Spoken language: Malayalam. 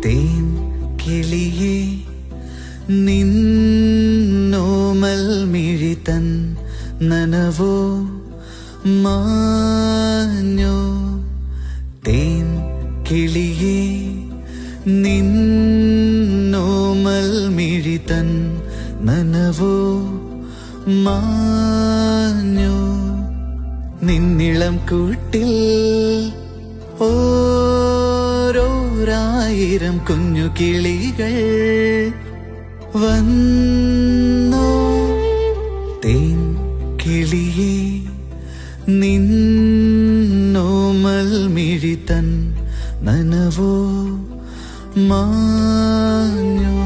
തേൻ കിളിയേ നിന്നോമൽ മിഴി തൻ നനവോ മാഞ്ഞോ തേൻ കിളിയേ നിന്നോമൽ മിഴി തൻ നനവോ മാഞ്ഞോ നിന്നിളം കൂട്ടിൽ ഓരോരായിരം കുഞ്ഞു കിളികൾ വന്നോ തേൻ കിളിയേ നിന്നോമൽ മിഴി തൻ നനവോ മാഞ്ഞോ